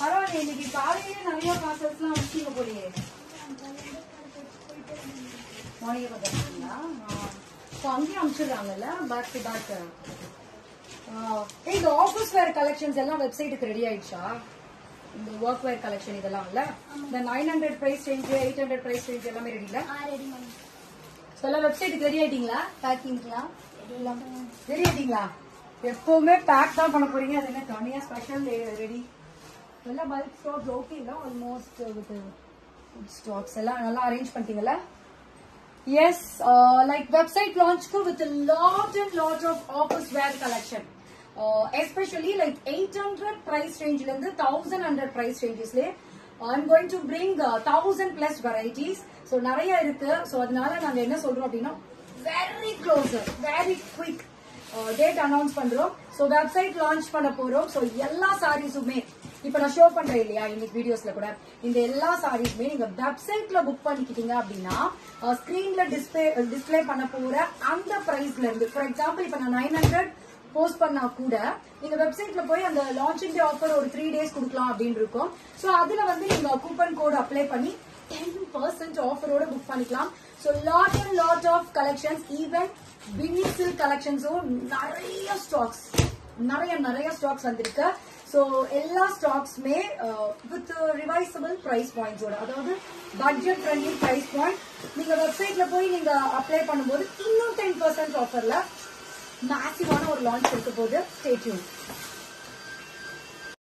பரவாயில்ல இன்னைக்கு காலையிலே நிறைய பார்சல்ஸ்லாம் வச்சீங்க போலியே மார்னிங்கே பார்த்துருக்கீங்களா ஸோ அங்கேயும் அனுப்பிச்சிடுறாங்கல்ல பேக் டு பேக் இந்த ஆஃபீஸ் வேர் கலெக்ஷன்ஸ் எல்லாம் வெப்சைட்டுக்கு ரெடி ஆயிடுச்சா இந்த ஒர்க் வேர் கலெக்ஷன் இதெல்லாம் இல்ல இந்த nine hundred price range eight hundred price range எல்லாமே ரெடி இல்ல ஆ ரெடி மேம் ஸோ எல்லாம் வெப்சைட்டுக்கு ரெடி ஆயிட்டீங்களா பேக்கிங்லாம் ரெடி ஆயிட்டீங்களா எப்பவுமே பேக் தான் பண்ண போறீங்க அது என்ன தனியா ஸ்பெஷல் ரெடி எல்லாம் பல்க் ஸ்டாக்ஸ் ஓகே இல்ல ஆல்மோஸ்ட் வித் ஸ்டாக்ஸ் எல்லாம் நல்லா அரேஞ்ச் பண்ணிட்டீங்கல்ல எஸ் லைக் வெப்சைட் லான்ச்க்கு with lot and lot of office wear collection especially like eight hundred price ரேஞ்ச்ல இருந்து தௌசண்ட் ஹண்ட்ரட் பிரைஸ் ரேஞ்சஸ்ல I'm going to bring thousand plus varieties so நிறைய இருக்கு so அதனால நாங்க என்ன சொல்றோம் அப்படின்னா very closer very quick date announce பண்றோம் ஸோ வெப்சைட் லான்ச் பண்ண போறோம் ஸோ எல்லா சாரீஸுமே இப்ப நான் ஷோ பண்றேன் இல்லையா இன்னைக்கு வீடியோஸ்ல கூட இந்த எல்லா சாரீஸுமே நீங்க வெப்சைட்ல புக் பண்ணிக்கிட்டீங்க அப்படின்னா ஸ்கிரீன்ல டிஸ்பிளே டிஸ்பிளே பண்ண போற அந்த பிரைஸ்ல இருந்து ஃபார் எக்ஸாம்பிள் இப்ப நான் நைன் ஹண்ட்ரட் போஸ்ட் பண்ணா கூட நீங்க வெப்சைட்ல போய் அந்த லான்ச்சிங் டே ஆஃபர் ஒரு த்ரீ டேஸ் கொடுக்கலாம் அப்படின்னு இருக்கும் ஸோ அதுல வந்து நீங்க கூப்பன் கோட் அப்ளை பண்ணி டென் பர்சன்ட் ஆஃபரோட புக் பண்ணிக்கலாம் so lot and lot of collections even Binny silk கலெக்ஷன்ஸும் நிறைய ஸ்டாக்ஸ் நிறைய நிறைய ஸ்டாக்ஸ் வந்திருக்கு ஸோ எல்லா ஸ்டாக்ஸ்மே வித் ரிவைசபிள் பிரைஸ் பாயிண்ட்ஸோட அதாவது பட்ஜெட் ஃப்ரெண்ட்லி பிரைஸ் பாயிண்ட் நீங்க வெப்சைட்ல போய் நீங்க அப்ளை பண்ணும்போது இன்னும் டென் பர்சன்ட் ஆஃபர்ல மேசிவான ஒரு லான்ச் இருக்க போது ஸ்டேட்யூன்